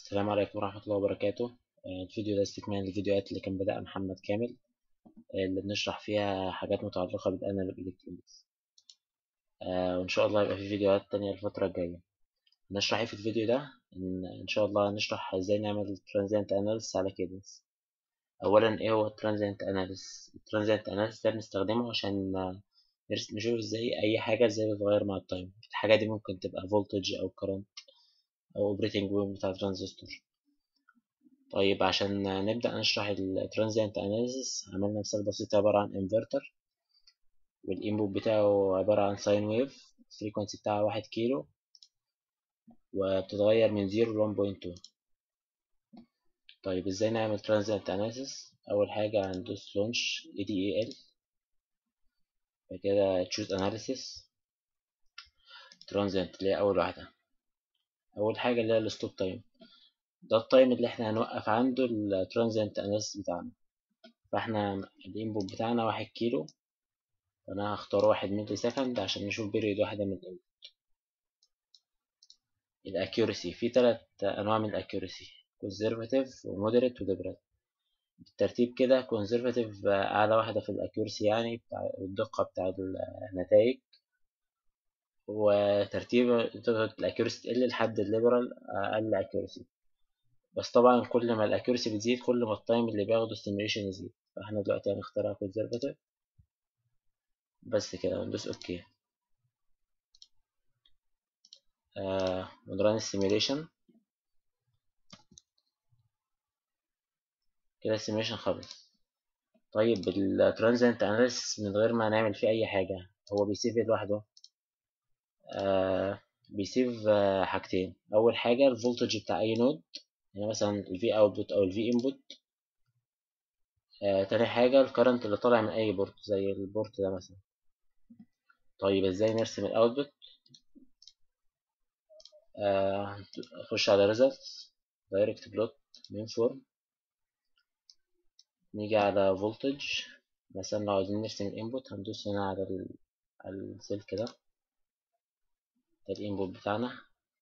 السلام عليكم ورحمة الله وبركاته آه، الفيديو ده استكمال الفيديوهات اللي كان بدأها محمد كامل آه، اللي بنشرح فيها حاجات متعلقة بالأنالوج إلكترونيكس آه، وإن شاء الله يبقى في فيديوهات تانية الفترة الجاية هنشرح إيه في الفيديو ده إن, إن شاء الله هنشرح إزاي نعمل ترانزيانت أناليسيس على كيدنس أولا إيه هو الترانزيانت أناليسيس الترانزيانت أناليسيس ده بنستخدمه عشان نشوف إزاي أي حاجة إزاي بتتغير مع التايم الحاجة دي ممكن تبقى فولتج أو كرنت أو اوبريتنج بوينت بتاع ترانزستور طيب عشان نبدأ نشرح الترانزيانت اناليسيس عملنا مثال بسيط عبارة عن انفرتر والانبوت بتاعه عبارة عن ساين ويف الفريكونسي بتاعها واحد كيلو وبتتغير من زيرو ل 1.2 طيب ازاي نعمل ترانزيانت اناليسيس اول حاجة هندوس لونش اي دي اي ال بعد كده تشوز اناليسيس ترانزيانت اللي هي اول واحدة اول حاجة اللي هي الستوب تايم ده التايم اللي احنا هنوقف عنده الترانزيانت اناليسيس بتاعنا فاحنا الانبوت بتاعنا واحد كيلو فانا هختار واحد ملي سكند عشان نشوف بيريد واحدة من الانبوت الاكيورسي في تلات انواع من الاكيورسي كونزرفاتيف ومودريت وديبرات بالترتيب كده كونزرفاتيف اعلى واحدة في الاكيورسي يعني بتاع الدقة بتاع النتائج وترتيب الاكيورسي تقل لحد الليبرال اقل اكيورسي بس طبعا كل ما الاكيورسي بتزيد كل ما التايم اللي بياخده السيميوليشن يزيد فاحنا دلوقتي هنختارها كونزرفاتيف بس كده وندوس اوكي آه ونران السيميوليشن كده السيميوليشن خلص طيب الترانزينت اناليسيس من غير ما نعمل فيه اي حاجة هو بيسيف لوحده آه بيسيف آه حاجتين اول حاجة الفولتج بتاع اي نود يعني مثلا ال V output أو ال V input آه تاني حاجة الكرنت اللي طالع من أي بورت زي البورت ده مثلا طيب ازاي نرسم الاوتبوت آه نخش على results direct plot main form نيجي على voltage مثلا لو عايزين نرسم الانبوت هندوس هنا على ال... على السلك ده ده الانبوت بتاعنا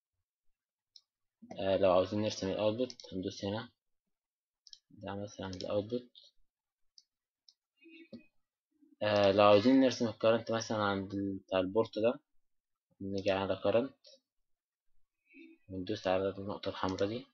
آه لو عاوزين نرسم الاوتبوت هندوس هنا ده مثلا الاوتبوت آه لو عاوزين نرسم الكرنت مثلا عند بتاع البورت ده نيجي على كرنت وندوس على النقطة الحمراء دي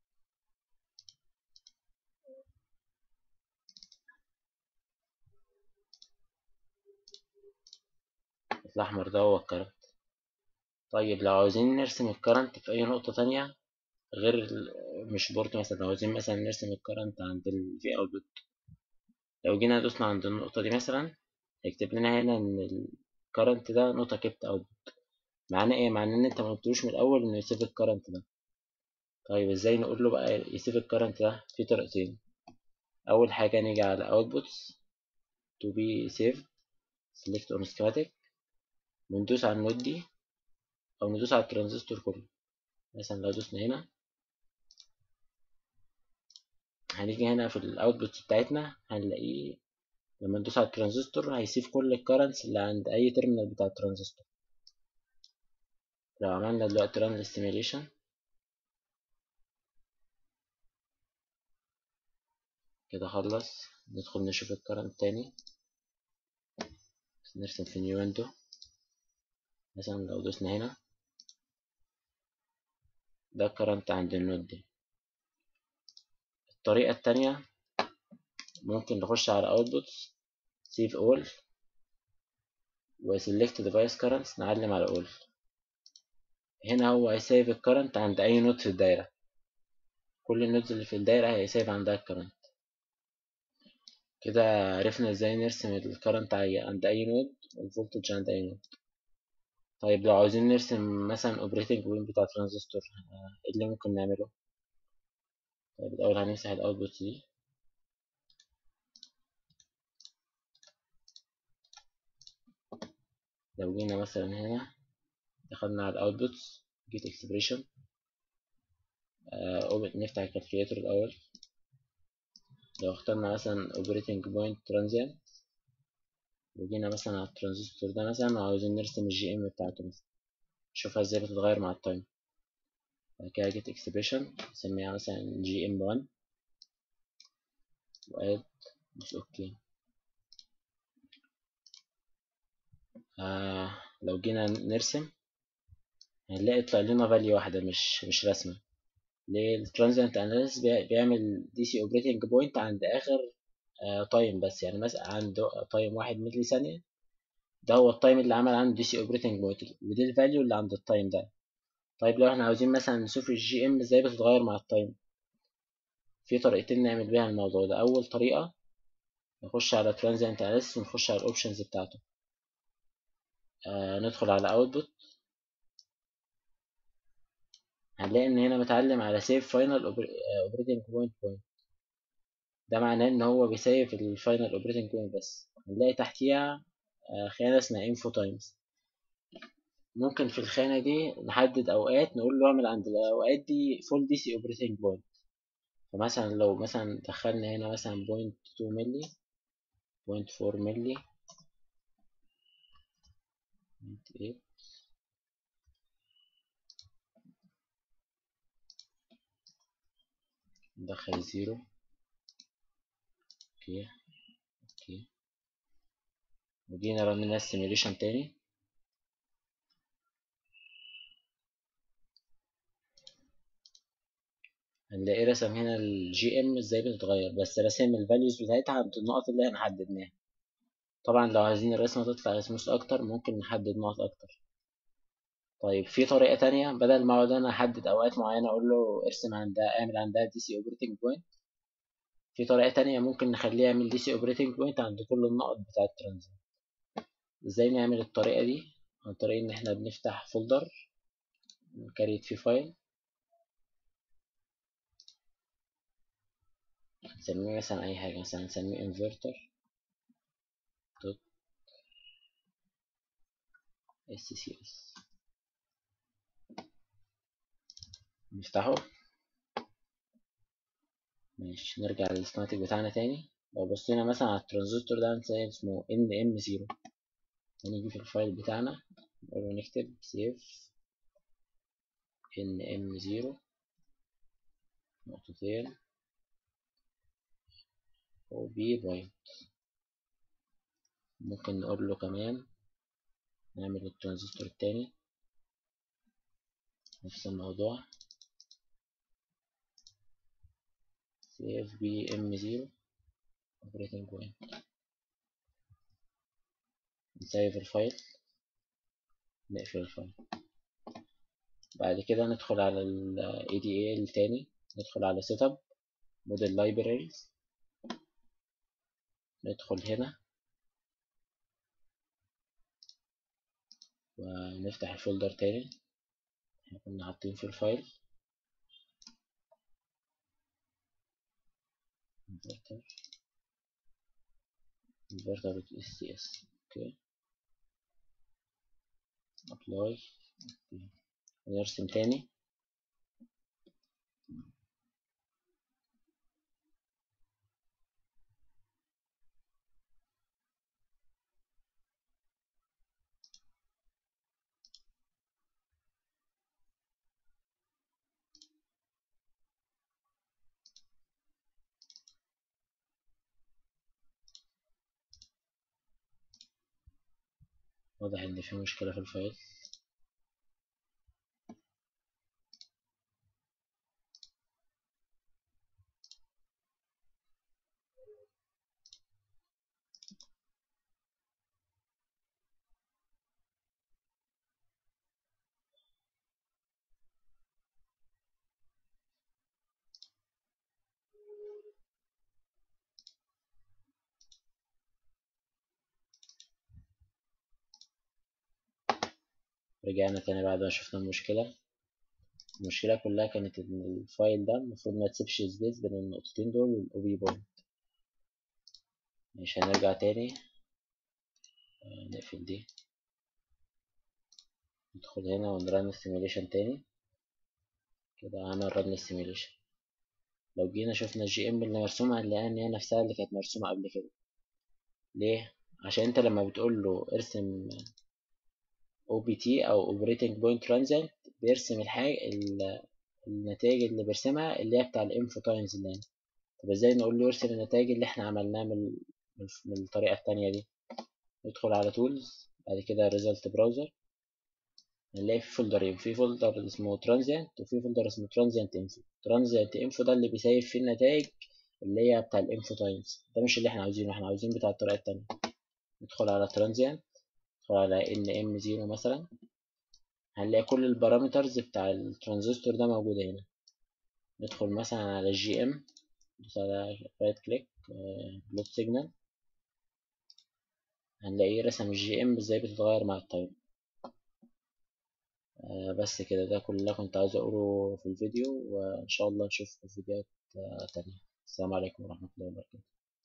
الأحمر ده هو الكرنت طيب لو عاوزين نرسم الكرنت في أي نقطة تانية غير مش بورت مثلا لو عاوزين مثلا نرسم الكرنت عند ال V output لو جينا دوسنا عند النقطة دي مثلا هيكتب لنا هنا إن الكرنت ده نقطة كيبت output معناه إيه؟ معناه إن أنت مقلتلوش من الأول إنه يسيب الكرنت ده طيب إزاي نقول له بقى يسيب الكرنت ده؟ في طريقتين أول حاجة نيجي على outputs to be saved select on schematic وندوس على النود دي أو ندوس على الترانزستور كله مثلا لو دوسنا هنا هنيجي هنا في الاوتبوت بتاعتنا هنلاقيه لما ندوس على الترانزستور هيسيب كل الكرنتس اللي عند اي تيرمينال بتاع الترانزستور لو عملنا دلوقتي ران للسيميليشن كده خلص ندخل نشوف الكرنت تاني نرسم في نيو ويندو مثلا لو دوسنا هنا ده الكرنت عند النود دي الطريقة التانية ممكن نخش على outputs save all و select device currents نعلم على all هنا هو هيسيف الكرنت عند أي نود في الدايرة كل النودز اللي في الدايرة هيسيف عندها الكرنت كده عرفنا ازاي نرسم الكرنت عند أي نود والفولتج عند أي نود طيب لو عاوزين نرسم مثلا اوبريتنج بوينت بتاع ترانزستور ايه اللي ممكن نعمله طيب الأول هنمسح الأوتبوت دي لو جينا مثلا هنا دخلنا على الأوتبوتس جيت اكسبريشن نفتح الكالكوليتر الأول لو اخترنا مثلا اوبريتنج بوينت ترانزيانت وجينا مثلا على الترانزستور ده مثلا وعاوزين نرسم الجي ام بتاعته مثلا نشوفها ازاي بتتغير مع التايم بعد كده جيت اكسبريشن نسميها مثلا جي ام 1 واد بس اوكي آه لو جينا نرسم هنلاقي طلع لنا فاليو واحدة مش مش رسمة ليه الترانزيانت اناليسيس بيعمل دي سي اوبريتنج بوينت عند اخر تايم بس يعني مثلا عنده تايم واحد ملي ثانية ده هو التايم اللي عمل عنده دي سي اوبريتنج بوينت ودي الفاليو اللي عند التايم ده طيب لو احنا عاوزين مثلا نشوف الجي ام ازاي بتتغير مع التايم في طريقتين نعمل بيها الموضوع ده اول طريقة نخش على ترانزيانت اناليسيس ونخش على الاوبشنز بتاعته آه ندخل على اوتبوت هنلاقي ان هنا متعلم على سيف فاينل اوبريتنج بوينت بوينت ده معناه ان هو بيسيف الفاينل اوبريتنج بوينت بس هنلاقي تحتيها خانة اسمها info times ممكن في الخانة دي نحدد أوقات نقول له اعمل عند الأوقات دي full DC operating point فمثلا لو مثلا دخلنا هنا مثلا point two ملي point four ملي ندخل زيرو اوكي اوكي وجينا رمينا السيميوليشن تاني هنلاقي رسم هنا الجي ام ازاي بتتغير بس رسم الفاليوز بتاعتها عند النقط اللي احنا حددناها طبعا لو عايزين الرسمة تطلع سموث اكتر ممكن نحدد نقط اكتر طيب في طريقة تانية بدل ما اقعد انا احدد اوقات معينة اقول له ارسم عندها اعمل عندها دي سي اوبريتنج بوينت في طريقة تانية ممكن نخليه يعمل دي سي اوبريتنج بوينت عند كل النقط بتاعة الترانزيت ازاي نعمل الطريقة دي عن طريق ان احنا بنفتح فولدر نكريت فيه فايل نسميه مثلا اي حاجة مثلا نسميه inverter دوت sccs نفتحه ماشي نرجع للسكيماتيك بتاعنا تاني لو بصينا مثلا على الترانزستور ده هنلاقي اسمه nm0 هنيجي في الفايل بتاعنا نقول له نكتب save nm0 نقطتين وبي بوينت ممكن نقول له كمان نعمل الترانزستور التاني نفس الموضوع save bm0 operating point نسيف الفايل نقفل الفايل بعد كده ندخل على ال ADA التاني ندخل على setup model libraries ندخل هنا ونفتح الفولدر تاني احنا كنا حاطين في الفايل inverter inverter SCS اوكي apply ونرسم تاني واضح ان في مشكلة في الفايل رجعنا تاني بعد ما شفنا المشكلة المشكلة كلها كانت إن الفايل ده المفروض ما تسيبش سبيس بين النقطتين دول والأوبي بوينت مش هنرجع تاني نقفل دي ندخل هنا ونرن السيميليشن تاني كده عمل رن السيميليشن لو جينا شفنا الجي ام اللي مرسومة هنلاقيها إن هي نفسها اللي كانت مرسومة قبل كده ليه؟ عشان انت لما بتقول له ارسم OPT أو Operating Point Transient بيرسم الحاجة النتائج اللي بيرسمها اللي هي بتاع الانفو تايمز اللي هنا طب ازاي نقول له يرسم النتائج اللي احنا عملناها من, من الطريقة التانية دي ندخل على تولز بعد كده ريزلت براوزر هنلاقي في فولدرين في فولدر اسمه ترانزيانت وفي فولدر اسمه ترانزيانت انفو ترانزيانت انفو ده اللي بيسيف فيه النتائج اللي هي بتاع الانفو تايمز ده مش اللي احنا عاوزينه احنا عاوزين بتاع الطريقة التانية ندخل على ترانزيانت ندخل على ان ام زيرو مثلا هنلاقي كل البارامترز بتاع الترانزستور ده موجودة هنا ندخل مثلا على الجي ام ندوس على رايت كليك بلوت سيجنال هنلاقيه رسم الجي ام ازاي بتتغير مع التايم آه بس كده ده كل اللي كنت عاوز اقوله في الفيديو وان شاء الله نشوف فيديوهات آه تانية السلام عليكم ورحمة الله وبركاته